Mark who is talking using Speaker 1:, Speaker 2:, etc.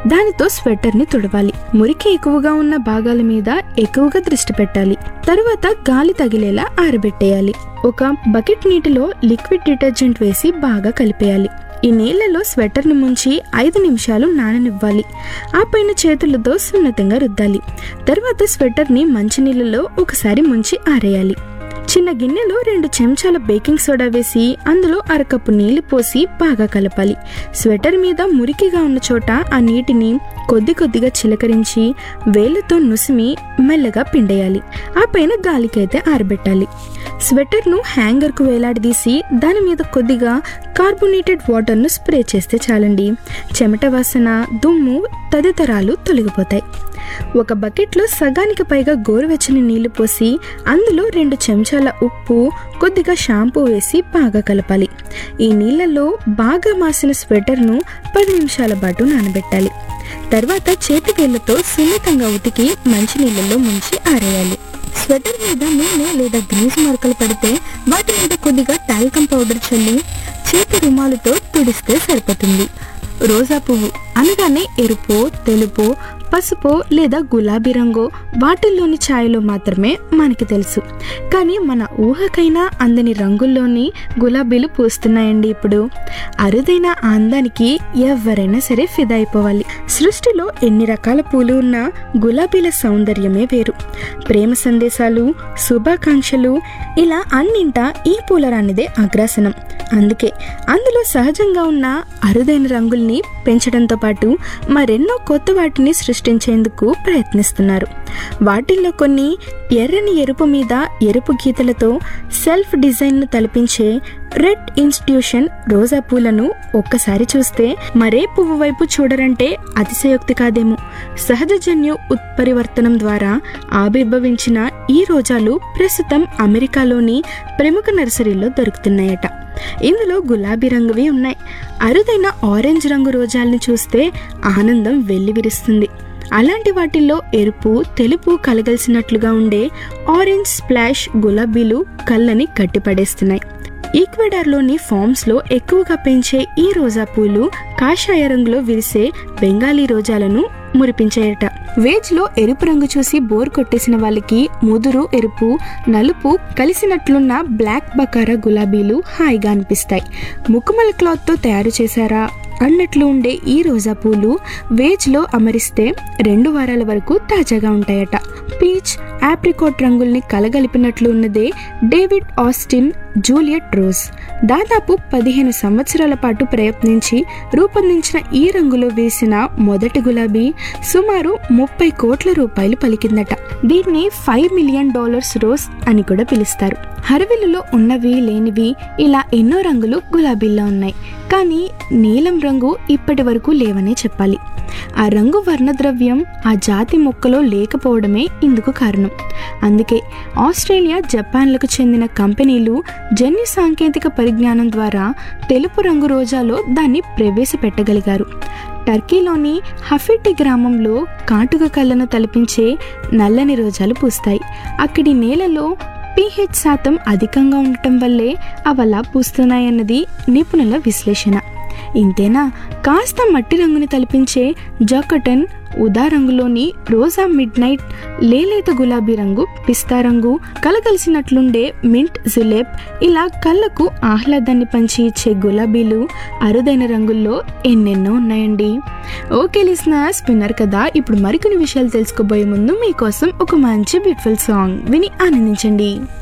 Speaker 1: దానితో స్వెటర్ ని తుడవాలి మురికి ఎక్కువగా ఉన్న భాగాల మీద ఎక్కువగా దృష్టి పెట్టాలి తరువాత గాలి తగిలేలా ఆరబెట్టేయాలి ఒక బకెట్ నీటిలో లిక్విడ్ డిటర్జెంట్ వేసి బాగా కలిపేయాలి ఈ నీళ్లలో స్వెటర్ని ముంచి ఐదు నిమిషాలు నాననివ్వాలి ఆ పైన చేతులతో సున్నితంగా రుద్దాలి తర్వాత స్వెటర్ని మంచినీళ్ళలో ఒకసారి ముంచి ఆరేయాలి చిన్న గిన్నెలో రెండు చెంచాల బేకింగ్ సోడా వేసి అందులో అరకప్పు నీళ్లు పోసి బాగా కలపాలి స్వెటర్ మీద మురికిగా ఉన్న చోట ఆ నీటిని కొద్ది కొద్దిగా చిలకరించి వేళ్లతో నుసిమి మెల్లగా పిండేయాలి ఆ పైన గాలికైతే ఆరబెట్టాలి స్వెటర్ను హ్యాంగర్కు వేలాడదీసి దాని మీద కొద్దిగా కార్బోనేటెడ్ వాటర్ను స్ప్రే చేస్తే చాలండి చెమట వాసన దుమ్ము తదితరాలు తొలగిపోతాయి ఒక బకెట్లో సగానికి పైగా గోరువెచ్చని నీళ్లు పోసి అందులో రెండు చెంచాల ఉప్పు కొద్దిగా షాంపూ వేసి బాగా కలపాలి ఈ నీళ్ళల్లో బాగా మాసిన స్వెటర్ను పది నిమిషాల పాటు నానబెట్టాలి తర్వాత చేతి వేళ్లతో సున్నితంగా ఉతికి మంచినీళ్ళల్లో ముంచి ఆరేయాలి స్వెటర్ మీద నూనె లేదా గ్రీజ్ మరకలు పడితే వాటి మీద కొద్దిగా టాల్కమ్ పౌడర్ చల్లి చేతి రుమాలుతో తుడిస్తే సరిపోతుంది రోజా పువ్వు అనగానే ఎరుపు తెలుపు పసుపు లేదా గులాబీ రంగు వాటిల్లోని ఛాయలో మాత్రమే మనకి తెలుసు కానీ మన ఊహకైనా అందని రంగుల్లోని గులాబీలు పూస్తున్నాయండి ఇప్పుడు అరుదైన ఆ అందానికి ఎవరైనా సరే ఫిదా అయిపోవాలి సృష్టిలో ఎన్ని రకాల పూలు ఉన్నా గులాబీల సౌందర్యమే వేరు ప్రేమ సందేశాలు శుభాకాంక్షలు ఇలా అన్నింటా ఈ పూలరానిదే అగ్రాసనం అందుకే అందులో సహజంగా ఉన్న అరుదైన రంగుల్ని పెంచడంతో పాటు మరెన్నో కొత్త వాటిని సృష్టించేందుకు ప్రయత్నిస్తున్నారు వాటిల్లో కొన్ని ఎర్రని ఎరుపు మీద ఎరుపు గీతలతో సెల్ఫ్ డిజైన్ను తలపించే రెడ్ ఇన్స్టిట్యూషన్ రోజా పూలను ఒక్కసారి చూస్తే మరే పువ్వు వైపు చూడరంటే అతిశయోక్తి కాదేమో సహజజన్యు ఉత్పరివర్తనం ద్వారా ఆవిర్భవించిన ఈ రోజాలు ప్రస్తుతం అమెరికాలోని ప్రముఖ నర్సరీలో దొరుకుతున్నాయట ఇందులో గులాబీ రంగువి ఉన్నాయి అరుదైన ఆరెంజ్ రంగు రోజాల్ని చూస్తే ఆనందం వెల్లివిరుస్తుంది అలాంటి వాటిల్లో ఎరుపు తెలుపు కలగలిసినట్లుగా ఉండే ఆరెంజ్ స్ప్లాష్ గులాబీలు కళ్ళని కట్టిపడేస్తున్నాయి ఈక్వెడార్లోని ఫామ్స్లో ఎక్కువగా పెంచే ఈ రోజా పూలు కాషాయ రంగులో విరిసే బెంగాలీ రోజాలను మురిపించాయట వేజ్ లో ఎరుపు రంగు చూసి బోర్ కొట్టేసిన వాళ్ళకి ముదురు ఎరుపు నలుపు కలిసినట్లున్న బ్లాక్ బకారా గులాబీలు హాయిగా అనిపిస్తాయి ముక్కుమల క్లాత్ తో తయారు చేశారా అన్నట్లు ఉండే ఈ రోజా పూలు వేజ్లో అమరిస్తే రెండు వారాల వరకు తాజాగా ఉంటాయట పీచ్ ఆప్రికోట్ రంగుల్ని కలగలిపినట్లు ఉన్నదే డేవిడ్ ఆస్టిన్ జూలియట్ రోజ్ దాదాపు పదిహేను సంవత్సరాల పాటు ప్రయత్నించి రూపొందించిన ఈ రంగులో వేసిన మొదటి గులాబీ సుమారు ముప్పై కోట్ల రూపాయలు పలికిందట దీన్ని ఫైవ్ మిలియన్ డాలర్స్ రోజ్ అని కూడా పిలుస్తారు హరవిల్లులో ఉన్నవి లేనివి ఇలా ఎన్నో రంగులు గులాబీల్లో ఉన్నాయి కానీ నీలం రంగు ఇప్పటి వరకు లేవనే చెప్పాలి ఆ రంగు వర్ణద్రవ్యం ఆ జాతి మొక్కలో లేకపోవడమే ఇందుకు కారణం అందుకే ఆస్ట్రేలియా జపాన్లకు చెందిన కంపెనీలు జన్యు సాంకేతిక పరిజ్ఞానం ద్వారా తెలుపు రంగు రోజాలో దాన్ని ప్రవేశపెట్టగలిగారు టర్కీలోని హఫిట్టి గ్రామంలో కాటుక కళ్ళను తలపించే నల్లని రోజాలు పూస్తాయి అక్కడి నేలలో పీహెచ్ శాతం అధికంగా ఉండటం వల్లే అవలా పూస్తున్నాయన్నది నిపుణుల విశ్లేషణ ఇంతేనా కాస్త మట్టి రంగుని తలపించే జాకటన్ ఉదా రంగులోని రోజా మిడ్ నైట్ లేలేత గులాబీ రంగు పిస్తా రంగు కలగలిసినట్లుండే మింట్ జులేప్ ఇలా కళ్ళకు ఆహ్లాదాన్ని పంచి ఇచ్చే గులాబీలు అరుదైన రంగుల్లో ఎన్నెన్నో ఉన్నాయండి ఓకే లిస్నర్స్ విన్నారు కదా ఇప్పుడు మరికొన్ని విషయాలు తెలుసుకోబోయే ముందు మీకోసం ఒక మంచి బ్యూటిఫుల్ సాంగ్ విని ఆనందించండి